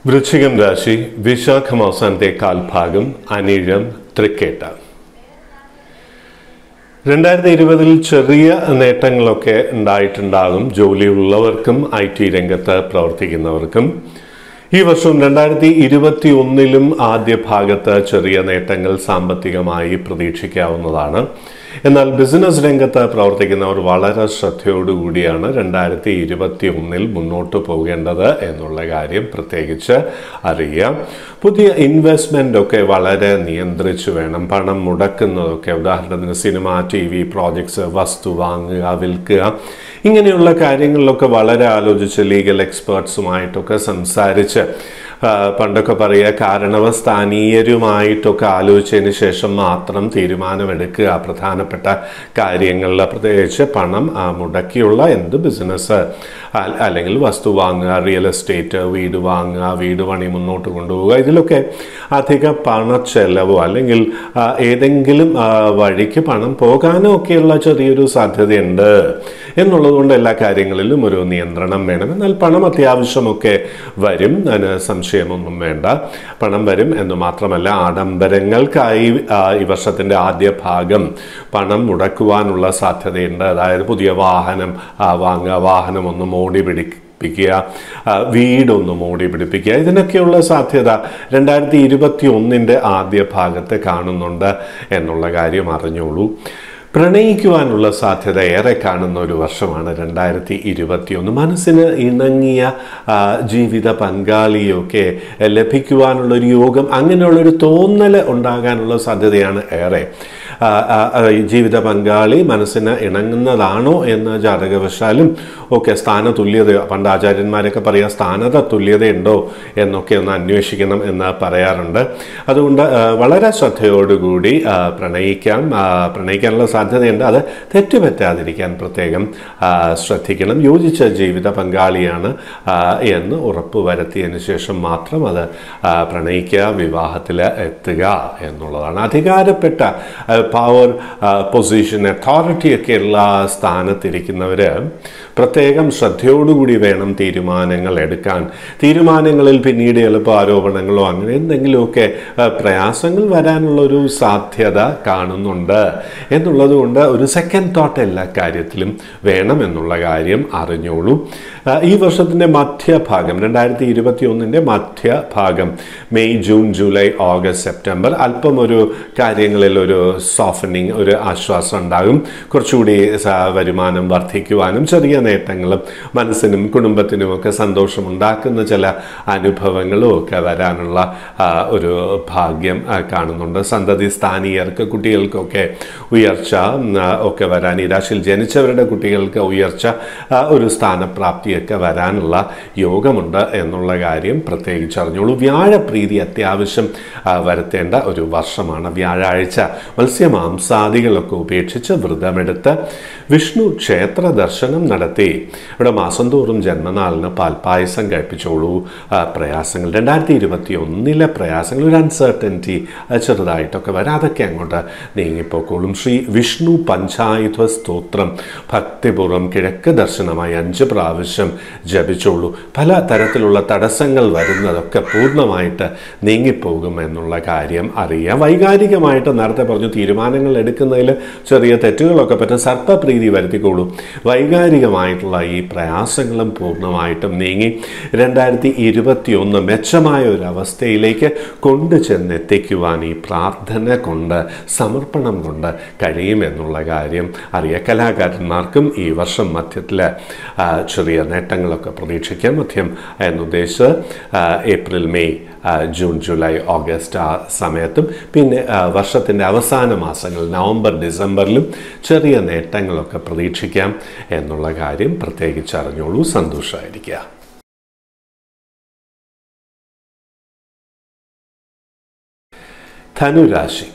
വൃശ്ചികം രാശി വിശാഖം അവസാനത്തെ കാൽഭാഗം അനിഴം തൃക്കേട്ട രണ്ടായിരത്തി ഇരുപതിൽ ചെറിയ നേട്ടങ്ങളൊക്കെ ഉണ്ടായിട്ടുണ്ടാകും ജോലിയുള്ളവർക്കും ഐ ടി രംഗത്ത് പ്രവർത്തിക്കുന്നവർക്കും ഈ വർഷം രണ്ടായിരത്തി ഇരുപത്തി ഒന്നിലും ആദ്യ ഭാഗത്ത് ചെറിയ നേട്ടങ്ങൾ സാമ്പത്തികമായി പ്രതീക്ഷിക്കാവുന്നതാണ് എന്നാൽ ബിസിനസ് രംഗത്ത് പ്രവർത്തിക്കുന്നവർ വളരെ ശ്രദ്ധയോടുകൂടിയാണ് രണ്ടായിരത്തി ഇരുപത്തി ഒന്നിൽ മുന്നോട്ട് പോകേണ്ടത് എന്നുള്ള കാര്യം പ്രത്യേകിച്ച് അറിയാം പുതിയ ഇൻവെസ്റ്റ്മെൻ്റ് ഒക്കെ വളരെ നിയന്ത്രിച്ചു വേണം പണം മുടക്കുന്നതൊക്കെ ഉദാഹരണത്തിന് സിനിമ ടി വി പ്രോജക്ട്സ് വസ്തു വാങ്ങുക വിൽക്കുക ഇങ്ങനെയുള്ള കാര്യങ്ങളിലൊക്കെ വളരെ ആലോചിച്ച് ലീഗൽ എക്സ്പേർട്സുമായിട്ടൊക്കെ സംസാരിച്ച് ആ, പണ്ടൊക്കെ പറയുക കാരണവസ്ഥാനീയരുമായിട്ടൊക്കെ ആലോചിച്ചതിന് ശേഷം മാത്രം തീരുമാനമെടുക്കുക പ്രധാനപ്പെട്ട കാര്യങ്ങളിൽ പ്രത്യേകിച്ച് പണം ആ, മുടക്കിയുള്ള എന്ത് ബിസിനസ് അല്ലെങ്കിൽ വസ്തു വാങ്ങുക റിയൽ എസ്റ്റേറ്റ് വീട് വാങ്ങുക വീട് പണി മുന്നോട്ട് കൊണ്ടുപോവുക ഇതിലൊക്കെ അധിക പണച്ചെലവോ അല്ലെങ്കിൽ ആ, ഏതെങ്കിലും ആ, വഴിക്ക് പണം പോകാനോ ഒക്കെയുള്ള ചെറിയൊരു സാധ്യതയുണ്ട് എന്നുള്ളതുകൊണ്ട് എല്ലാ കാര്യങ്ങളിലും ഒരു നിയന്ത്രണം വേണം എന്നാൽ പണം അത്യാവശ്യമൊക്കെ വരും അതിന് സംശയമൊന്നും വേണ്ട പണം വരും എന്ന് മാത്രമല്ല ആഡംബരങ്ങൾക്കായി ആ, ഈ വർഷത്തിൻ്റെ ആദ്യ ഭാഗം പണം മുടക്കുവാനുള്ള സാധ്യതയുണ്ട് അതായത് പുതിയ വാഹനം ആ, വാങ്ങുക വാഹനം ഒന്ന് മോടി പിടിപ്പിക്കുക ആ, വീടൊന്ന് മോടി പിടിപ്പിക്കുക ഇതിനൊക്കെയുള്ള സാധ്യത രണ്ടായിരത്തി ഇരുപത്തി ഒന്നിൻ്റെ ആദ്യ ഭാഗത്ത് കാണുന്നുണ്ട് എന്നുള്ള കാര്യം അറിഞ്ഞോളൂ പ്രണയിക്കുവാനുള്ള സാധ്യത ഏറെ കാണുന്ന ഒരു വർഷമാണ് രണ്ടായിരത്തി ഇരുപത്തിയൊന്ന് മനസ്സിന് ഇണങ്ങിയ ആ, ജീവിത പങ്കാളിയൊക്കെ ലഭിക്കുവാനുള്ള ഒരു യോഗം അങ്ങനെയുള്ളൊരു തോന്നൽ ഉണ്ടാകാനുള്ള സാധ്യതയാണ് ഏറെ ആ, ആ, ആ, ഈ ജീവിത പങ്കാളി മനസ്സിന് ഇണങ്ങുന്നതാണോ എന്ന് ജാതകവശാലും ഒക്കെ സ്ഥാന തുല്യത പണ്ട് ആചാര്യന്മാരൊക്കെ പറയുക സ്ഥാനത തുല്യതയുണ്ടോ എന്നൊക്കെ ഒന്ന് അന്വേഷിക്കണം എന്ന് പറയാറുണ്ട് അതുകൊണ്ട് ആ, വളരെ ശ്രദ്ധയോടുകൂടി ആ, പ്രണയിക്കാം ആ, പ്രണയിക്കാനുള്ള സാധ്യതയുണ്ട് അത് തെറ്റുപറ്റാതിരിക്കാൻ പ്രത്യേകം ആ, ശ്രദ്ധിക്കണം യോജിച്ച ജീവിത പങ്കാളിയാണ് ആ, എന്ന് ഉറപ്പ് വരുത്തിയതിന് ശേഷം മാത്രം അത് ആ, പ്രണയിക്കുക വിവാഹത്തിൽ എത്തുക എന്നുള്ളതാണ് അധികാരപ്പെട്ട പവർ പൊസിഷൻ അതോറിറ്റി ഒക്കെയുള്ള സ്ഥാനത്തിരിക്കുന്നവർ പ്രത്യേകം ശ്രദ്ധയോടുകൂടി വേണം തീരുമാനങ്ങൾ എടുക്കാൻ തീരുമാനങ്ങളിൽ പിന്നീട് എളുപ്പ ആരോപണങ്ങളോ അങ്ങനെ എന്തെങ്കിലുമൊക്കെ ആ, പ്രയാസങ്ങൾ വരാനുള്ള ഒരു സാധ്യത കാണുന്നുണ്ട് എന്നുള്ളത് കൊണ്ട് ഒരു സെക്കൻഡ് തോട്ട് എല്ലാ കാര്യത്തിലും വേണം എന്നുള്ള കാര്യം അറിഞ്ഞോളൂ ആ, ഈ വർഷത്തിൻ്റെ മധ്യഭാഗം രണ്ടായിരത്തി ഇരുപത്തി ഒന്നിൻ്റെ മധ്യഭാഗം May June July August September അല്പം ഒരു കാര്യങ്ങളിൽ ഒരു സോഫനിങ് ഒരു ആശ്വാസം ഉണ്ടാകും കുറച്ചുകൂടി സ- വരുമാനം വർദ്ധിക്കുവാനും ചെറിയ നേട്ടങ്ങളും മനസ്സിനും കുടുംബത്തിനും ഒക്കെ സന്തോഷമുണ്ടാക്കുന്ന ചില അനുഭവങ്ങളും ഒക്കെ വരാനുള്ള ആ, ഒരു ഭാഗ്യം ആ, കാണുന്നുണ്ട് സന്തതി സ്ഥാനീയർക്ക് കുട്ടികൾക്കൊക്കെ ഉയർച്ച ഉം, ആ, ഒക്കെ വരാൻ ഈ രാശിയിൽ ജനിച്ചവരുടെ കുട്ടികൾക്ക് ഉയർച്ച ആ, ഒരു സ്ഥാനപ്രാപ്തിയൊക്കെ വരാനുള്ള യോഗമുണ്ട് എന്നുള്ള കാര്യം പ്രത്യേകിച്ച് അറിഞ്ഞോളൂ വ്യാഴപ്രീതി അത്യാവശ്യം ആ, വരുത്തേണ്ട ഒരു വർഷമാണ് വ്യാഴാഴ്ച മത്സ്യമാംസാദികളൊക്കെ ഉപേക്ഷിച്ച് വ്രതമെടുത്ത് വിഷ്ണു ക്ഷേത്ര ദർശനം നടത്തി ഇവിടെ മാസം തോറും ജന്മനാളിന് പാൽപ്പായസം കഴിപ്പിച്ചോളൂ ആ, പ്രയാസങ്ങൾ രണ്ടായിരത്തി ഇരുപത്തി ഒന്നിലെ പ്രയാസങ്ങൾ ഒരു അൺസർട്ടനിറ്റി ചെറുതായിട്ടൊക്കെ വരാം അതൊക്കെ അങ്ങോട്ട് നീങ്ങിപ്പോക്കോളും ശ്രീ വിഷ്ണു പഞ്ചായുധ സ്തോത്രം ഭക്തിപൂർവ്വം കിഴക്ക് ദർശനമായി അഞ്ച് പ്രാവശ്യം ജപിച്ചോളൂ പല തരത്തിലുള്ള തടസ്സങ്ങൾ വരുന്നതൊക്കെ പൂർണ്ണമായിട്ട് നീങ്ങിപ്പോകും എന്നുള്ള കാര്യം അറിയാം വൈകാരികമായിട്ട് നേരത്തെ പറഞ്ഞു തീരുമാനങ്ങൾ എടുക്കുന്നതിൽ ചെറിയ തെറ്റുകളൊക്കെ പറ്റും സർപ്പപ്രീതി വരുത്തിക്കോളൂ വൈകാരികമായിട്ടുള്ള ഈ പ്രയാസങ്ങളും പൂർണ്ണമായിട്ടും നീങ്ങി രണ്ടായിരത്തി ഇരുപത്തി ഒന്ന് മെച്ചമായ ഒരു അവസ്ഥയിലേക്ക് കൊണ്ടു ചെന്നെത്തിക്കുവാൻ ഈ പ്രാർത്ഥന കൊണ്ട് സമർപ്പണം കൊണ്ട് കഴിയുമെന്നുള്ള കാര്യം അറിയാം കലാകാരന്മാർക്കും ഈ വർഷം മധ്യത്തിൽ ആ, ചെറിയ നേട്ടങ്ങളൊക്കെ പ്രതീക്ഷിക്കാം മധ്യം എന്നുദ്ദേശിച്ച് ആ, ഏപ്രിൽ മെയ് ആ, ജൂൺ ജൂലൈ ഓഗസ്റ്റ് ആ സമയത്തും പിന്നെ ആ, വർഷത്തിൻ്റെ അവസാന മാസങ്ങൾ നവംബർ ഡിസംബറിലും ചെറിയ നേട്ടങ്ങളൊക്കെ പ്രതീക്ഷിക്കാം എന്നുള്ള കാര്യം പ്രത്യേകിച്ച് അറിഞ്ഞോളൂ സന്തോഷമായിരിക്കുക ധനുരാശി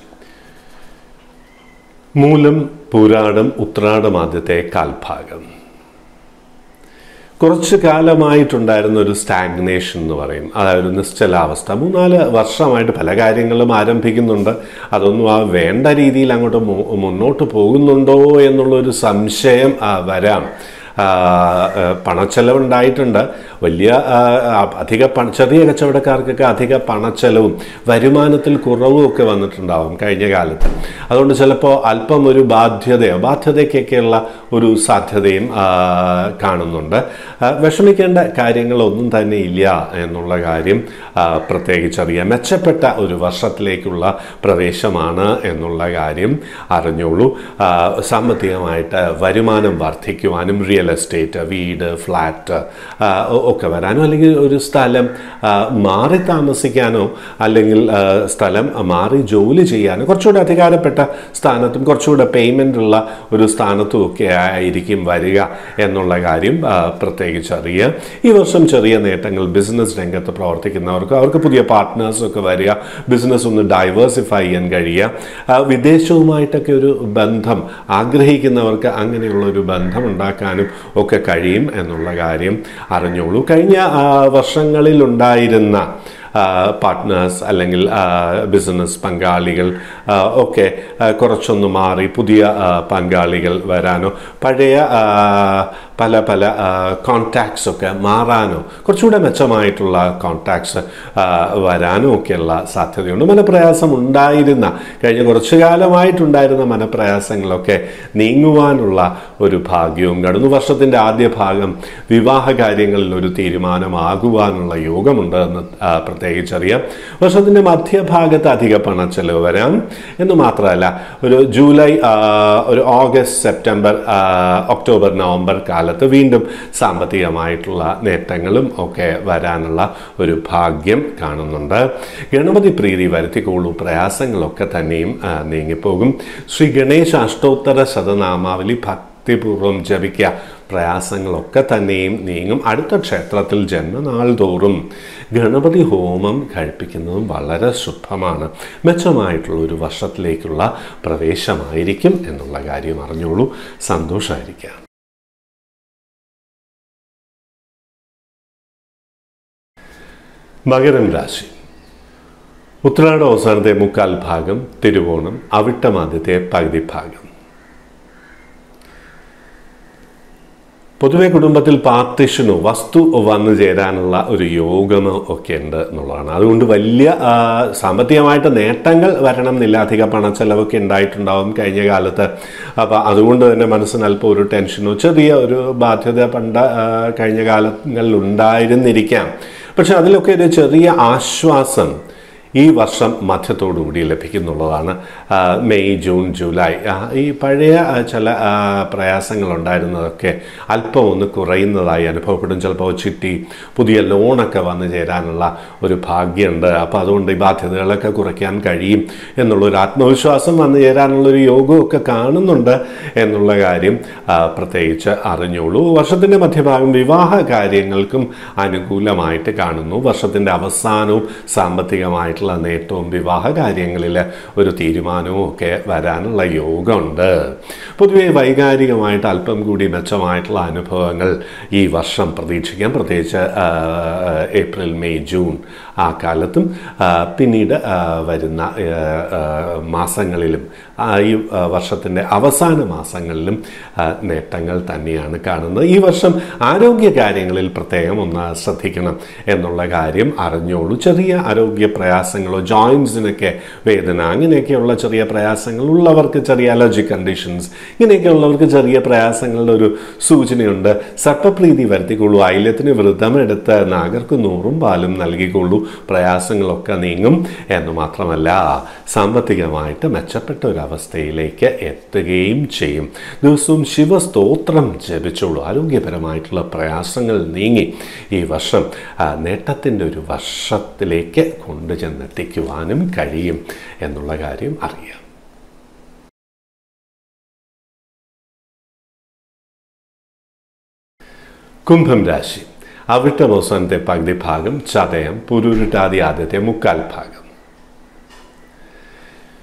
മൂലം പൂരാടം ഉത്രാടം ആദ്യത്തെ കാൽഭാഗം കുറച്ച് കാലമായിട്ടുണ്ടായിരുന്ന ഒരു സ്റ്റാഗ്നേഷൻ എന്ന് പറയും അതായത് ഒരു നിശ്ചലാവസ്ഥ മൂന്നാല് വർഷമായിട്ട് പല കാര്യങ്ങളും ആരംഭിക്കുന്നുണ്ട് അതൊന്നും ആ വേണ്ട രീതിയിൽ അങ്ങോട്ട് മു- മുന്നോട്ട് പോകുന്നുണ്ടോ എന്നുള്ളൊരു സംശയം ആ, വരാം ആ, ആ, പണച്ചെലവുണ്ടായിട്ടുണ്ട് വലിയ ആ, ആ, അധിക പണ ചെറിയ കച്ചവടക്കാർക്കൊക്കെ അധിക പണച്ചെലവും വരുമാനത്തിൽ കുറവും ഒക്കെ വന്നിട്ടുണ്ടാവും കഴിഞ്ഞ കാലത്ത് അതുകൊണ്ട് ചിലപ്പോൾ അല്പം ഒരു ബാധ്യതയോ ബാധ്യതയ്ക്കൊക്കെയുള്ള ഒരു സാധ്യതയും ആ, കാണുന്നുണ്ട് ആ, വിഷമിക്കേണ്ട കാര്യങ്ങളൊന്നും തന്നെ ഇല്ല എന്നുള്ള കാര്യം ആ, പ്രത്യേകിച്ചറിയാം മെച്ചപ്പെട്ട ഒരു വർഷത്തിലേക്കുള്ള പ്രവേശമാണ് എന്നുള്ള കാര്യം അറിഞ്ഞോളൂ ആ, സാമ്പത്തികമായിട്ട് വരുമാനം വർദ്ധിക്കുവാനും റിയൽ എസ്റ്റേറ്റ് വീട് ഫ്ലാറ്റ് ആ, ഒ- ഒക്കെ വരാനോ അല്ലെങ്കിൽ ഒരു സ്ഥലം ആ, മാറി താമസിക്കാനോ അല്ലെങ്കിൽ ആ, സ്ഥലം മാറി ജോലി ചെയ്യാനോ കുറച്ചുകൂടെ അധികാരപ്പെട്ട സ്ഥാനത്തും കുറച്ചുകൂടെ പേയ്മെൻ്റ് ഉള്ള ഒരു സ്ഥാനത്തും ഒക്കെ ആയിരിക്കും വരിക എന്നുള്ള കാര്യം ആ, പ്രത്യേകിച്ച് അറിയുക ഈ വർഷം ചെറിയ നേട്ടങ്ങൾ ബിസിനസ് രംഗത്ത് പ്രവർത്തിക്കുന്നവർക്ക് അവർക്ക് പുതിയ പാർട്ട്നേഴ്സ് ഒക്കെ വരിക ബിസിനസ് ഒന്ന് ഡൈവേഴ്സിഫൈ ചെയ്യാൻ കഴിയുക ആ, വിദേശവുമായിട്ടൊക്കെ ഒരു ബന്ധം ആഗ്രഹിക്കുന്നവർക്ക് അങ്ങനെയുള്ള ഒരു ബന്ധം ഉണ്ടാക്കാനും ഒക്കെ കഴിയും എന്നുള്ള കാര്യം അറിഞ്ഞോളൂ കഴിഞ്ഞ ആ, വർഷങ്ങളിൽ ഉണ്ടായിരുന്ന പാർട്ട്നേഴ്സ് അല്ലെങ്കിൽ ബിസിനസ് പങ്കാളികൾ ആ, ഒക്കെ ആ, കുറച്ചൊന്ന് മാറി പുതിയ ആ, പങ്കാളികൾ വരാനോ പഴയ ആ, പല പല കോണ്ടാക്ട്സ് ഒക്കെ മാറാനോ കുറച്ചുകൂടെ മെച്ചമായിട്ടുള്ള കോണ്ടാക്ട്സ് വരാനോ ഒക്കെയുള്ള സാധ്യതയുണ്ട് മനപ്രയാസം ഉണ്ടായിരുന്ന കഴിഞ്ഞ കുറച്ചു കാലമായിട്ടുണ്ടായിരുന്ന മനപ്രയാസങ്ങളൊക്കെ നീങ്ങുവാനുള്ള ഒരു ഭാഗ്യവും കടന്നു വർഷത്തിൻ്റെ ആദ്യ ഭാഗം വിവാഹ കാര്യങ്ങളിൽ ഒരു തീരുമാനമാകുവാനുള്ള യോഗമുണ്ട് എന്ന് ആ, പ്രത്യേകിച്ചറിയാം വർഷത്തിൻ്റെ മധ്യഭാഗത്ത് അധിക പണച്ചെലവ് വരാം എന്ന് മാത്രമല്ല ഒരു ജൂലൈ ആ, ഒരു ഓഗസ്റ്റ് സെപ്റ്റംബർ ആ, ഒക്ടോബർ നവംബർ കാലത്ത് വീണ്ടും സാമ്പത്തികമായിട്ടുള്ള നേട്ടങ്ങളും ഒക്കെ വരാനുള്ള ഒരു ഭാഗ്യം കാണുന്നുണ്ട് ഗണപതി പ്രീതി വരുത്തിക്കോളൂ പ്രയാസങ്ങളൊക്കെ തന്നെയും ആ, നീങ്ങിപ്പോകും ശ്രീ ഗണേശ അഷ്ടോത്തര ശതനാമാവലി ഭക്തിപൂർവ്വം ജപിക്കുക പ്രയാസങ്ങളൊക്കെ തന്നെയും നീങ്ങും അടുത്ത ക്ഷേത്രത്തിൽ ജന്മനാൾ തോറും ഗണപതി ഹോമം കഴിപ്പിക്കുന്നതും വളരെ ശുഭമാണ് മെച്ചമായിട്ടുള്ള ഒരു വർഷത്തിലേക്കുള്ള പ്രവേശമായിരിക്കും എന്നുള്ള കാര്യം അറിഞ്ഞോളൂ സന്തോഷമായിരിക്കാം മകരം രാശി ഉത്രാട അവസാനത്തെ മുക്കാൽ ഭാഗം തിരുവോണം അവിട്ടമാദ്യത്തെ പകുതി ഭാഗം പൊതുവെ കുടുംബത്തിൽ പാർട്ടിഷനോ വസ്തു വന്നു ചേരാനുള്ള ഒരു യോഗമോ ഒക്കെ ഉണ്ട് എന്നുള്ളതാണ് അതുകൊണ്ട് വലിയ ആ, സാമ്പത്തികമായിട്ട് നേട്ടങ്ങൾ വരണം എന്നില്ല അധിക പണച്ചെലവൊക്കെ ഉണ്ടായിട്ടുണ്ടാവും കഴിഞ്ഞ കാലത്ത് അപ്പോൾ അതുകൊണ്ട് തന്നെ മനസ്സിന് അല്പം ഒരു ടെൻഷനോ ചെറിയ ഒരു ബാധ്യത പണ്ട് ആ, കഴിഞ്ഞ കാലങ്ങളിൽ ഉണ്ടായിരുന്നിരിക്കാം പക്ഷെ അതിലൊക്കെ ഒരു ചെറിയ ആശ്വാസം ഈ വർഷം മധ്യത്തോടുകൂടി ലഭിക്കുന്നുള്ളതാണ് ആ, മെയ് ജൂൺ ജൂലൈ ആ, ഈ പഴയ ആ, ചില ആ, പ്രയാസങ്ങളുണ്ടായിരുന്നതൊക്കെ അല്പം ഒന്ന് കുറയുന്നതായി അനുഭവപ്പെടും ചിലപ്പോൾ ചിട്ടി പുതിയ ലോണൊക്കെ വന്നു ചേരാനുള്ള ഒരു ഭാഗ്യമുണ്ട് അപ്പോൾ അതുകൊണ്ട് ഈ ബാധ്യതകളൊക്കെ കുറയ്ക്കാൻ കഴിയും എന്നുള്ളൊരു ആത്മവിശ്വാസം വന്നു ചേരാനുള്ളൊരു യോഗമൊക്കെ കാണുന്നുണ്ട് എന്നുള്ള കാര്യം ആ, പ്രത്യേകിച്ച് അറിഞ്ഞോളൂ വർഷത്തിൻ്റെ മധ്യഭാഗം വിവാഹ കാര്യങ്ങൾക്കും അനുകൂലമായിട്ട് കാണുന്നു വർഷത്തിൻ്റെ അവസാനവും സാമ്പത്തികമായിട്ടുള്ള നേട്ടവും വിവാഹ കാര്യങ്ങളിൽ ഒരു തീരുമാനവും ഒക്കെ വരാനുള്ള യോഗമുണ്ട് പൊതുവെ വൈകാരികമായിട്ട് അല്പം കൂടി മെച്ചമായിട്ടുള്ള അനുഭവങ്ങൾ ഈ വർഷം പ്രതീക്ഷിക്കാം പ്രത്യേകിച്ച് ആ, ഏപ്രിൽ മെയ് ജൂൺ ആ കാലത്തും ആ, പിന്നീട് ആ, വരുന്ന ആ, ആ, മാസങ്ങളിലും ആ, ഈ വർഷത്തിൻ്റെ അവസാന മാസങ്ങളിലും ആ, നേട്ടങ്ങൾ തന്നെയാണ് കാണുന്നത് ഈ വർഷം ആരോഗ്യ കാര്യങ്ങളിൽ പ്രത്യേകം ഒന്ന് ശ്രദ്ധിക്കണം എന്നുള്ള കാര്യം അറിഞ്ഞോളൂ ചെറിയ ആരോഗ്യ പ്രയാസങ്ങളോ ജോയിൻസിനൊക്കെ വേദന അങ്ങനെയൊക്കെയുള്ള ചെറിയ പ്രയാസങ്ങൾ ഉള്ളവർക്ക് ചെറിയ അലർജി കണ്ടീഷൻസ് ഇങ്ങനെയൊക്കെ ഉള്ളവർക്ക് ചെറിയ പ്രയാസങ്ങളുടെ ഒരു സൂചനയുണ്ട് സർപ്പപ്രീതി വരുത്തിക്കൊള്ളൂ ഐല്യത്തിന് വ്രതമെടുത്ത് നാഗർക്ക് നൂറും പാലും നൽകിക്കൊള്ളൂ പ്രയാസങ്ങളൊക്കെ നീങ്ങും എന്ന് മാത്രമല്ല സാമ്പത്തികമായിട്ട് മെച്ചപ്പെട്ട ഒരു അവസ്ഥയിലേക്ക് എത്തുകയും ചെയ്യും ദിവസവും ശിവസ്തോത്രം ജപിച്ചോളൂ ആരോഗ്യപരമായിട്ടുള്ള പ്രയാസങ്ങൾ നീങ്ങി ഈ വർഷം ആ, നേട്ടത്തിൻ്റെ ഒരു വർഷത്തിലേക്ക് കൊണ്ടുചെന്നെത്തിക്കുവാനും കഴിയും എന്നുള്ള കാര്യം അറിയാം കുംഭം രാശി അവിട്ടം അവസാനത്തെ പകുതി ഭാഗം ചതയം പുരുരുട്ടാതി ആദ്യത്തെ മുക്കാൽ ഭാഗം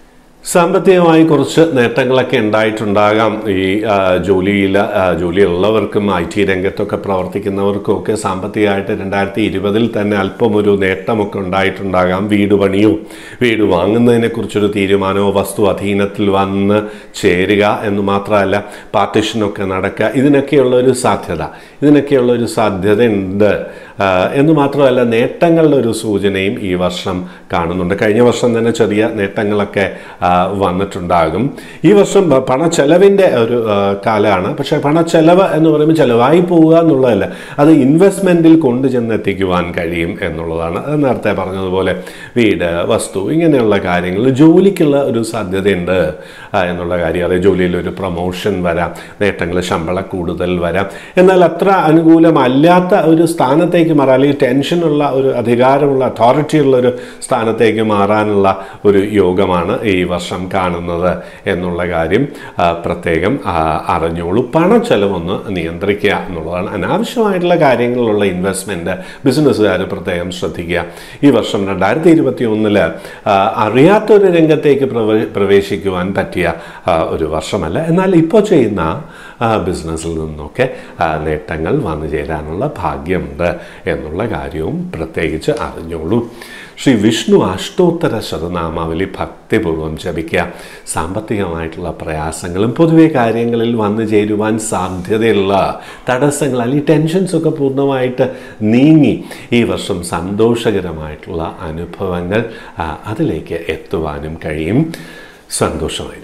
സാമ്പത്തികമായി കുറച്ച് നേട്ടങ്ങളൊക്കെ ഉണ്ടായിട്ടുണ്ടാകാം ഈ ആ, ജോലിയിൽ ആ, ജോലിയുള്ളവർക്കും ഐ ടി രംഗത്തൊക്കെ പ്രവർത്തിക്കുന്നവർക്കും ഒക്കെ സാമ്പത്തികമായിട്ട് രണ്ടായിരത്തി ഇരുപതിൽ തന്നെ അല്പം ഒരു നേട്ടമൊക്കെ ഉണ്ടായിട്ടുണ്ടാകാം വീട് പണിയോ വീട് വാങ്ങുന്നതിനെ കുറിച്ചൊരു തീരുമാനമോ വസ്തു അധീനത്തിൽ വന്ന് ചേരുക എന്ന് മാത്രമല്ല പാർട്ടിഷനൊക്കെ നടക്കുക ഇതിനൊക്കെയുള്ള ഒരു സാധ്യത ഇതിനൊക്കെയുള്ള ഒരു സാധ്യതയുണ്ട് ആ, എന്ന് മാത്രമല്ല നേട്ടങ്ങളുടെ ഒരു സൂചനയും ഈ വർഷം കാണുന്നുണ്ട് കഴിഞ്ഞ വർഷം തന്നെ ചെറിയ നേട്ടങ്ങളൊക്കെ ആ, വന്നിട്ടുണ്ടാകും ഈ വർഷം പ- പണച്ചെലവിൻ്റെ ഒരു ആ, കാലമാണ് പക്ഷേ പണച്ചെലവ് എന്ന് പറയുമ്പോൾ ചിലവായി പോവുക എന്നുള്ളതല്ല അത് ഇൻവെസ്റ്റ്മെൻറ്റിൽ കൊണ്ടുചെന്ന് എത്തിക്കുവാൻ കഴിയും എന്നുള്ളതാണ് അത് നേരത്തെ പറഞ്ഞതുപോലെ വീട് വസ്തു ഇങ്ങനെയുള്ള കാര്യങ്ങൾ ജോലിക്കുള്ള ഒരു സാധ്യതയുണ്ട് ആ, എന്നുള്ള കാര്യം അതായത് ജോലിയിൽ ഒരു പ്രൊമോഷൻ വരാം നേട്ടങ്ങൾ ശമ്പള കൂടുതൽ വരാം എന്നാൽ അത്ര അനുകൂലമല്ലാത്ത ഒരു സ്ഥാനത്തേക്ക് മാറാം അല്ലെങ്കിൽ ടെൻഷനുള്ള ഒരു അധികാരമുള്ള അതോറിറ്റി ഉള്ള ഒരു സ്ഥാനത്തേക്ക് മാറാനുള്ള ഒരു യോഗമാണ് ഈ വർഷം കാണുന്നത് എന്നുള്ള കാര്യം ആ, പ്രത്യേകം ആ, അറിഞ്ഞോളൂ പണച്ചെലവൊന്ന് നിയന്ത്രിക്കുക എന്നുള്ളതാണ് അനാവശ്യമായിട്ടുള്ള കാര്യങ്ങളിലുള്ള ഇൻവെസ്റ്റ്മെൻറ്റ് ബിസിനസ്സുകാർ പ്രത്യേകം ശ്രദ്ധിക്കുക ഈ വർഷം രണ്ടായിരത്തി ഇരുപത്തി ഒന്നില് അറിയാത്തൊരു രംഗത്തേക്ക് പ്രവേ പ്രവേശിക്കുവാൻ പറ്റിയ ആ, ഒരു വർഷമല്ല എന്നാൽ ഇപ്പോൾ ചെയ്യുന്ന ആ, ബിസിനസ്സിൽ നിന്നൊക്കെ ആ, നേട്ടങ്ങൾ വന്നു ചേരാനുള്ള ഭാഗ്യമുണ്ട് എന്നുള്ള കാര്യവും പ്രത്യേകിച്ച് അറിഞ്ഞോളൂ ശ്രീ വിഷ്ണു അഷ്ടോത്തര ശതനാമാവലി ഭക്തിപൂർവ്വം ജപിക്കുക സാമ്പത്തികമായിട്ടുള്ള പ്രയാസങ്ങളും പൊതുവെ കാര്യങ്ങളിൽ വന്നു ചേരുവാൻ സാധ്യതയുള്ള തടസ്സങ്ങൾ അല്ലെങ്കിൽ ടെൻഷൻസ് ഒക്കെ പൂർണ്ണമായിട്ട് നീങ്ങി ഈ വർഷം സന്തോഷകരമായിട്ടുള്ള അനുഭവങ്ങൾ ആ, അതിലേക്ക് എത്തുവാനും കഴിയും സന്തോഷമായിരിക്കും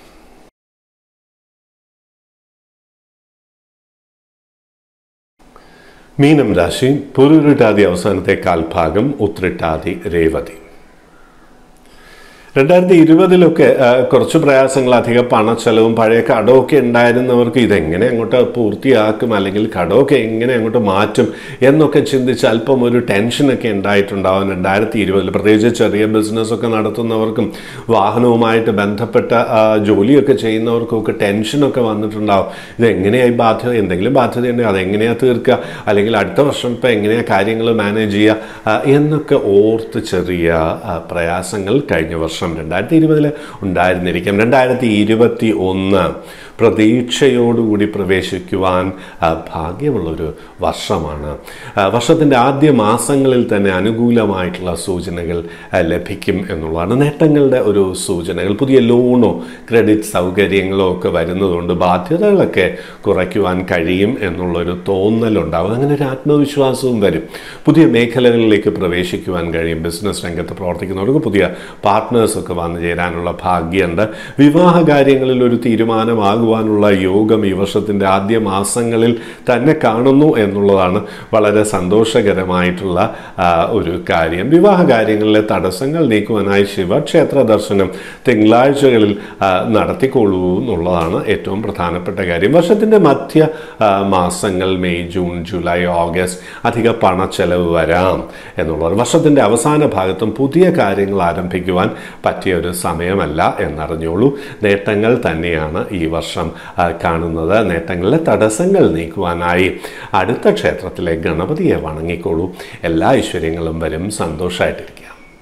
മീനം രാശി പുരുരുട്ടാതി അവസാനത്തെ കാൽഭാഗം ഉത്രിട്ടാതി രേവതി രണ്ടായിരത്തി ഇരുപതിലൊക്കെ ആ, കുറച്ച് പ്രയാസങ്ങൾ അധിക പണച്ചെലവും പഴയ കടമൊക്കെ ഉണ്ടായിരുന്നവർക്ക് ഇതെങ്ങനെ അങ്ങോട്ട് പൂർത്തിയാക്കും അല്ലെങ്കിൽ കടമൊക്കെ എങ്ങനെ അങ്ങോട്ട് മാറ്റും എന്നൊക്കെ ചിന്തിച്ച് അല്പം ഒരു ടെൻഷനൊക്കെ ഉണ്ടായിട്ടുണ്ടാവും രണ്ടായിരത്തി ഇരുപതിൽ പ്രത്യേകിച്ച് ചെറിയ ബിസിനസ്സൊക്കെ നടത്തുന്നവർക്കും വാഹനവുമായിട്ട് ബന്ധപ്പെട്ട ആ, ജോലിയൊക്കെ ചെയ്യുന്നവർക്കൊക്കെ ടെൻഷനൊക്കെ വന്നിട്ടുണ്ടാവും ഇതെങ്ങനെയായി ബാധ്യത എന്തെങ്കിലും ബാധ്യതയുണ്ടെങ്കിൽ അതെങ്ങനെയാണ് തീർക്കുക അല്ലെങ്കിൽ അടുത്ത വർഷം ഇപ്പോൾ എങ്ങനെയാണ് കാര്യങ്ങൾ മാനേജ് ചെയ്യുക ആ, എന്നൊക്കെ ഓർത്ത് ചെറിയ ആ, പ്രയാസങ്ങൾ കഴിഞ്ഞ വർഷം രണ്ടായിരത്തി ഇരുപതിൽ ഉണ്ടായിരുന്നിരിക്കാം രണ്ടായിരത്തി ഇരുപത്തി ഒന്ന് പ്രതീക്ഷയോടുകൂടി പ്രവേശിക്കുവാൻ ആ, ഭാഗ്യമുള്ളൊരു വർഷമാണ് ആ, വർഷത്തിൻ്റെ ആദ്യ മാസങ്ങളിൽ തന്നെ അനുകൂലമായിട്ടുള്ള സൂചനകൾ ആ, ലഭിക്കും എന്നുള്ളതാണ് നേട്ടങ്ങളുടെ ഒരു സൂചനകൾ പുതിയ ലോണോ ക്രെഡിറ്റ് സൗകര്യങ്ങളോ ഒക്കെ വരുന്നതുകൊണ്ട് ബാധ്യതകളൊക്കെ കുറയ്ക്കുവാൻ കഴിയും എന്നുള്ളൊരു തോന്നലുണ്ടാവും അങ്ങനെ ഒരു ആത്മവിശ്വാസവും വരും പുതിയ മേഖലകളിലേക്ക് പ്രവേശിക്കുവാൻ കഴിയും ബിസിനസ് രംഗത്ത് പ്രവർത്തിക്കുന്നവർക്ക് പുതിയ പാർട്ട്നേഴ്സൊക്കെ വന്നു ചേരാനുള്ള ഭാഗ്യമുണ്ട് വിവാഹ കാര്യങ്ങളിൽ ഒരു തീരുമാനമാകുവാനുള്ള യോഗം ഈ വർഷത്തിൻ്റെ ആദ്യ മാസങ്ങളിൽ തന്നെ കാണുന്നു എന്നുള്ളതാണ് വളരെ സന്തോഷകരമായിട്ടുള്ള ആ, ഒരു കാര്യം വിവാഹ കാര്യങ്ങളിലെ തടസ്സങ്ങൾ നീക്കുവാനായി ശിവക്ഷേത്ര ദർശനം തിങ്കളാഴ്ചകളിൽ ആ, നടത്തിക്കൊള്ളൂ എന്നുള്ളതാണ് ഏറ്റവും പ്രധാനപ്പെട്ട കാര്യം വർഷത്തിൻ്റെ മധ്യ ആ, മാസങ്ങൾ മെയ് ജൂൺ ജൂലൈ ഓഗസ്റ്റ് അധിക പണച്ചെലവ് വരാം എന്നുള്ളത് വർഷത്തിൻ്റെ അവസാന ഭാഗത്തും പുതിയ കാര്യങ്ങൾ ആരംഭിക്കുവാൻ പറ്റിയ ഒരു സമയമല്ല എന്നറിഞ്ഞോളൂ നേട്ടങ്ങൾ തന്നെയാണ് ഈ വർഷം ആ, കാണുന്നത് നേട്ടങ്ങളിലെ തടസ്സങ്ങൾ നീക്കുവാനായി അടുത്ത ക്ഷേത്രത്തിലെ ഗണപതിയെ വണങ്ങിക്കോളൂ എല്ലാ ഐശ്വര്യങ്ങളും വരും സന്തോഷമായിട്ടിരിക്കുക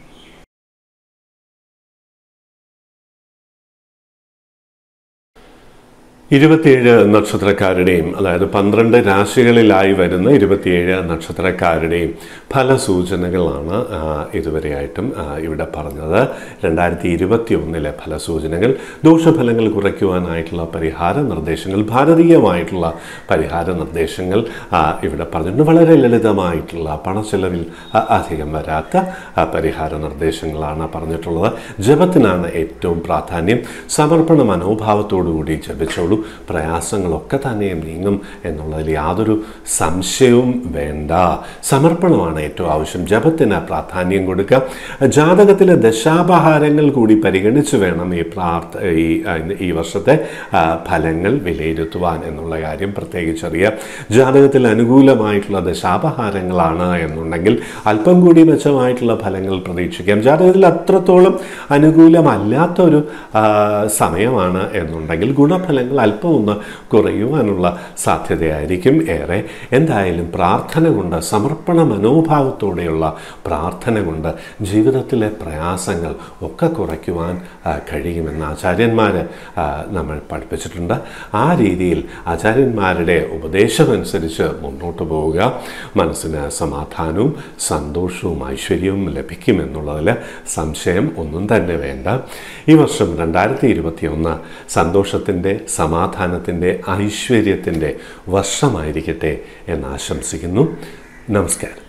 ഇരുപത്തിയേഴ് നക്ഷത്രക്കാരുടെയും അതായത് പന്ത്രണ്ട് രാശികളിലായി വരുന്ന ഇരുപത്തിയേഴ് നക്ഷത്രക്കാരുടെയും ഫലസൂചനകളാണ് ആ, ഇതുവരെയായിട്ടും ആ, ഇവിടെ പറഞ്ഞത് രണ്ടായിരത്തി ഇരുപത്തി ഒന്നിലെ ഫലസൂചനകൾ ദോഷഫലങ്ങൾ കുറയ്ക്കുവാനായിട്ടുള്ള പരിഹാര നിർദ്ദേശങ്ങൾ ഭാരതീയമായിട്ടുള്ള പരിഹാര നിർദ്ദേശങ്ങൾ ആ, ഇവിടെ പറഞ്ഞിട്ടുണ്ട് വളരെ ലളിതമായിട്ടുള്ള പണച്ചെലവിൽ ആ, അധികം വരാത്ത ആ, പരിഹാര നിർദ്ദേശങ്ങളാണ് പറഞ്ഞിട്ടുള്ളത് ജപത്തിനാണ് ഏറ്റവും പ്രാധാന്യം സമർപ്പണ മനോഭാവത്തോടുകൂടി ജപിച്ചോളൂ പ്രയാസങ്ങളൊക്കെ തന്നെയും നീങ്ങും എന്നുള്ളതിൽ യാതൊരു സംശയവും വേണ്ട സമർപ്പണമാണ് ഏറ്റവും ആവശ്യം ജപത്തിന് പ്രാധാന്യം കൊടുക്കുക ജാതകത്തിലെ ദശാപഹാരങ്ങൾ കൂടി പരിഗണിച്ച് വേണം ഈ പ്രാർത്ഥ ഈ ആ, ഈ വർഷത്തെ ആ, ഫലങ്ങൾ വിലയിരുത്തുവാൻ എന്നുള്ള കാര്യം പ്രത്യേകിച്ചറിയാം ജാതകത്തിൽ അനുകൂലമായിട്ടുള്ള ദശാപഹാരങ്ങളാണ് എന്നുണ്ടെങ്കിൽ അല്പം കൂടി മെച്ചമായിട്ടുള്ള ഫലങ്ങൾ പ്രതീക്ഷിക്കാം ജാതകത്തിൽ അത്രത്തോളം അനുകൂലമല്ലാത്ത ഒരു ആ, സമയമാണ് എന്നുണ്ടെങ്കിൽ ഗുണഫലങ്ങൾ അല്പം ഒന്ന് കുറയുവാനുള്ള സാധ്യതയായിരിക്കും ഏറെ എന്തായാലും പ്രാർത്ഥന കൊണ്ട് സമർപ്പണ മനോഭാവത്തോടെയുള്ള പ്രാർത്ഥന കൊണ്ട് ജീവിതത്തിലെ പ്രയാസങ്ങൾ ഒക്കെ കുറയ്ക്കുവാൻ ആ, കഴിയുമെന്ന് ആചാര്യന്മാർ നമ്മൾ പഠിപ്പിച്ചിട്ടുണ്ട് ആ രീതിയിൽ ആചാര്യന്മാരുടെ ഉപദേശമനുസരിച്ച് മുന്നോട്ട് പോവുക മനസ്സിന് സമാധാനവും സന്തോഷവും ഐശ്വര്യവും ലഭിക്കുമെന്നുള്ളതിൽ സംശയം ഒന്നും തന്നെ വേണ്ട ഈ വർഷം രണ്ടായിരത്തി ഇരുപത്തി ഒന്ന് സന്തോഷത്തിൻ്റെ സമാധാനത്തിൻ്റെ ഐശ്വര്യത്തിൻ്റെ വർഷമായിരിക്കട്ടെ എന്ന് ആശംസിക്കുന്നു നമസ്കാരം